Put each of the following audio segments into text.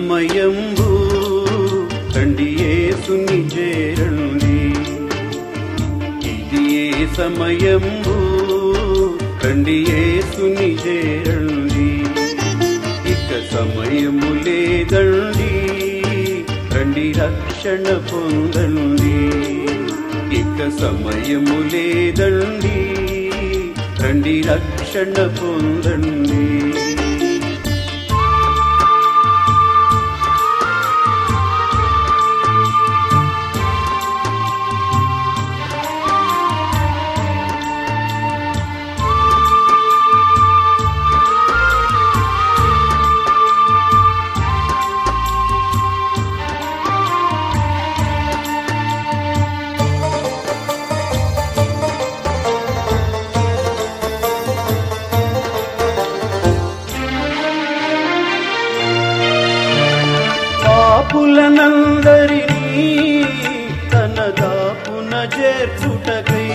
సమయంబు రండి యేసుని చేరండి ఇది ఏ సమయంబు రండి యేసుని చేరండి ఇక సమయము లేదండి రండి రక్షణ పొందండి ఇక సమయము లేదండి రండి రక్షణ పొందండి పాపులనందరినీ తన దాపున చేర్చుటకై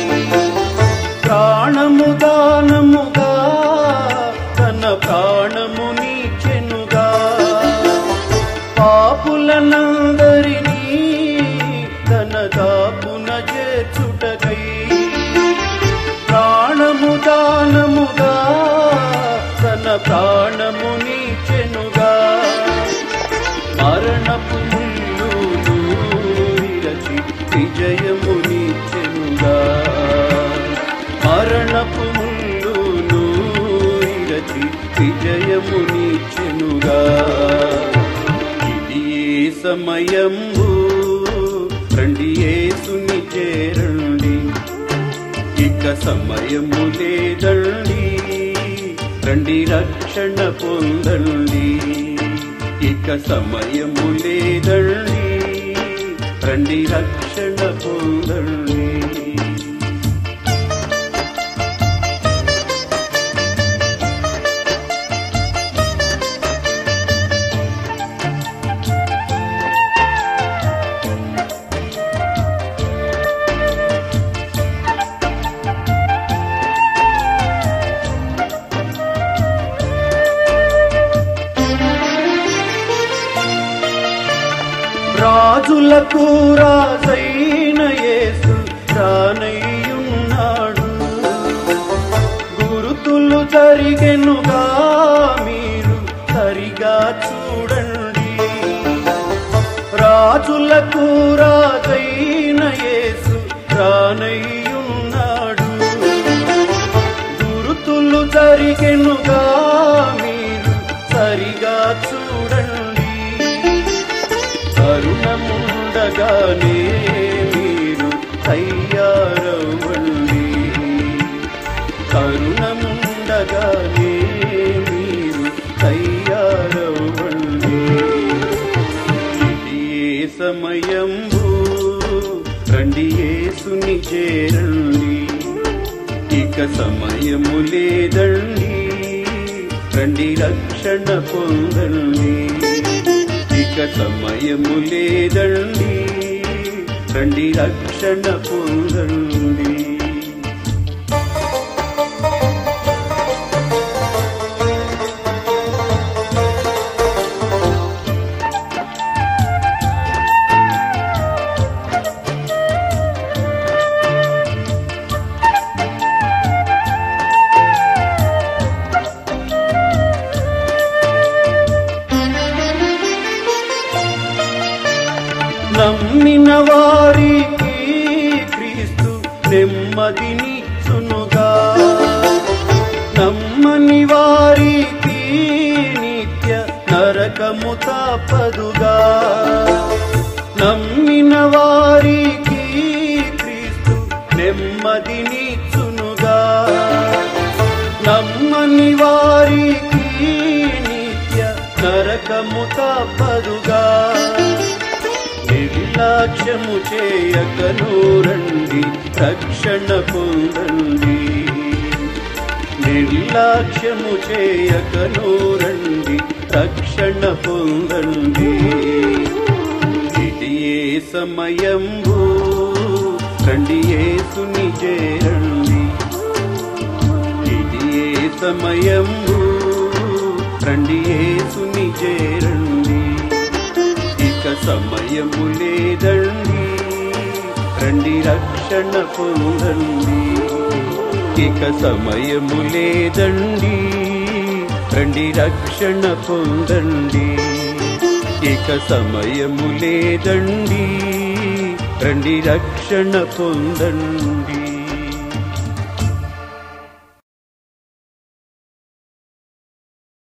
ప్రాణము దానముగా తన ప్రాణము నీచెనుగా పాపులనందరినీ తన దాపున చేర్చుటకై ప్రాణము దానముగా తన ప్రాణము నీచెనుగా మరణపు ముల్లును విరచి విజయము నీచెనుగా మరణపు ముల్లును విరచి విజయము నీచెనుగా ఇది ఏ సమయము రండి యేసుని చేరండి ఇక సమయము లేదండి రండి రక్షణ పొందండి ఇక సమయము లేదండి రండి రక్షణ పొందండి రాజులకు రాజైన యేసు రానయ్యున్నాడు గురుతులు జరిగెనుగా మీరు సరిగా చూడండి రాజులకు రాజైన యేసు రానయ్యున్నాడు గురుతులు జరిగెనుగా మీరు సరిగా చూడండి తరుణముండగానే మీరు తయ్యారవ్వండి తరుణముండగానే మీరు తయ్యారవ్వండి ఇది ఏ సమయంబు రండి యేసుని చేరండి ఇక సమయము లేదండి రండి రక్షణ పొందండి ఇక సమయము లేదండి రండి రక్షణ పొందండి నమ్మిన వారికి క్రీస్తు నెమ్మదినిచ్చునుగా నమ్మని వారికి నిత్య నరకము తప్పదుగా నమ్మిన వారికి క్రీస్తు నెమ్మదినిచ్చునుగా నమ్మని వారికి నిత్య నరకము తప్పదుగా నిర్లక్ష్యము చేయకను రండి రక్షణ పొందండి నిర్లక్ష్యము చేయకను రండి రక్షణ పొందండి ఇది ఏ సమయంబు రండి యేసుని చేరండి ఇది ఏ సమయంబు రండి యేసుని చేరండి సమయము లేదండి రండి రక్షణ పొందండి ఇక సమయము లేదండి రండి రక్షణ పొందండి ఇక సమయము లేదండి రండి రక్షణ పొందండి